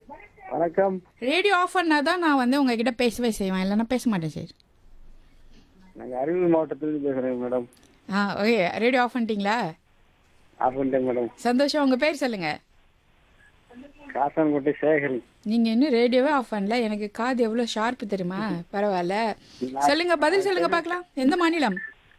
வணக்கம் radio of பண்ணால் தான் நான் வந்து உங்ககிட்ட பேசவே செய்வேன் இல்லைன்னா பேச மாட்டேன் சார் நாங்க அரியலூர் மாவட்டத்திலிருந்து பேசுறேங்க மேடம் ஆ ஓகே ரேடியோ ஆஃப் பண்ணிட்டீங்களா ஆஃப் பண்ணிட்டேன் மேடம் சந்தோஷம் உங்கள் பேர் சொல்லுங்கள் காசான்கோட்டை சேகரன் நீங்கள் இன்னும் ரேடியோவே ஆஃப் பண்ணல எனக்கு காது எவ்வளோ ஷார்ப்பு தெரியுமா பரவாயில்ல சொல்லுங்க பதில் சொல்லுங்க பார்க்கலாம் எந்த மாநிலம்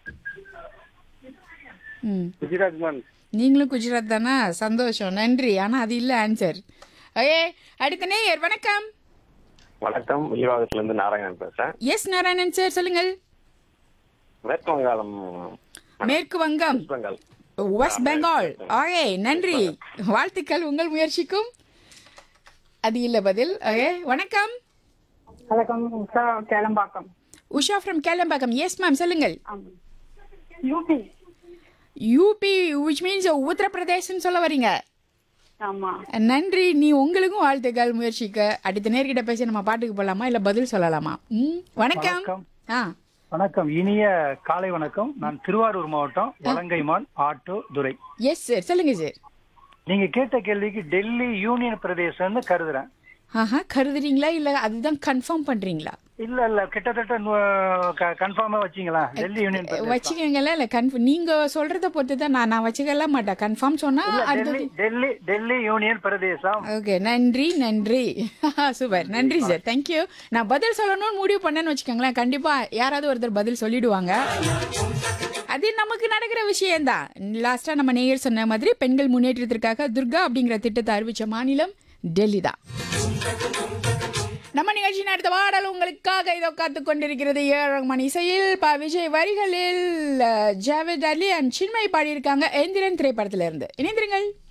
ம் குஜராத் மேம் நீங்களும் குஜராத் தானா சந்தோஷம் நன்றி ஆனால் அது இல்லை ஆன்சர் ஓகே அடுத்த நேயர் வணக்கம் வணக்கம் ஈரோகத்துல இருந்து நாராயணன் பேசுறேன் எஸ் நாராயணன் சார் சொல்லுங்கள் மேற்கு வங்காளம் மேற்கு வங்கம் West Bengal West Bengal okay நன்றி வாழ்த்துக்கள் உங்கள் முயற்சிக்கும் அது இல்லை பதில் ஓகே வணக்கம் வணக்கம் Usha Kelambakkam Usha from Kelambakkam yes ma'am சொல்லுங்கள் UP UP which means Uttar Pradesh சொல்ல வரீங்க ஆமா நன்றி நீ உங்களுக்கும் வாழ்த்துக்கள் முயற்சிக்க அடுத்த நேர்கிட்ட பேசி நம்ம பாட்டுக்கு போகலாமா இல்லை பதில் சொல்லலாமா ம் வணக்கம் வணக்கம். ஆ வணக்கம் இனிய காலை வணக்கம் நான் திருவாரூர் மாவட்டம் Valangaiman auto Durai yes sir சொல்லுங்க சார் நீங்க கேட்ட கேள்விக்கு டெல்லி யூனியன் பிரதேசம்னு கருதுறேன் ஆஹா கருதுறீங்களா இல்லை அதுதான் கன்ஃபார்ம் பண்றீங்களா இல்ல இல்ல கிட்டத்தட்ட கன்ஃபார்மா வச்சீங்களா டெல்லி யூனியன் பிரதேசம் வச்சுக்கீங்களா இல்லை கன்ஃபார்ம் நீங்க சொல்றத பொறுத்து தான் நான் நான் வச்சுக்கல மாட்டேன் கன்ஃபார்ம் சொன்னா இல்ல, அடுத்தது டெல்லி டெல்லி டெல்லி யூனியன் பிரதேசம் ஓகே நன்றி நன்றி சூப்பர் நன்றி சார் தேங்க்யூ நான் பதில் சொல்லணும்னு முடிவு பண்ணேன்னு வச்சுக்கோங்களேன் கண்டிப்பா யாராவது ஒருத்தர் பதில் சொல்லிடுவாங்க அது நமக்கு நடக்கிற விஷயம்தான் லாஸ்டா நம்ம நேயர் சொன்ன மாதிரி பெண்கள் முன்னேற்றத்திற்காக துர்கா அப்படிங்கிற திட்டத்தை அறிவிச்ச மாநிலம் டெல்லி தான் நம்ம நிகழ்ச்சியின் அடுத்த பாடல் உங்களுக்காக இதோ காத்து கொண்டிருக்கிறது ஏழு மணி இசையில் ப விஜய் வரிகளில் அஹ், ஜாவேத் அலி அண்ட் சின்மை பாடியிருக்காங்க எந்திரன் திரைப்படத்திலிருந்து இணைந்திருங்கள்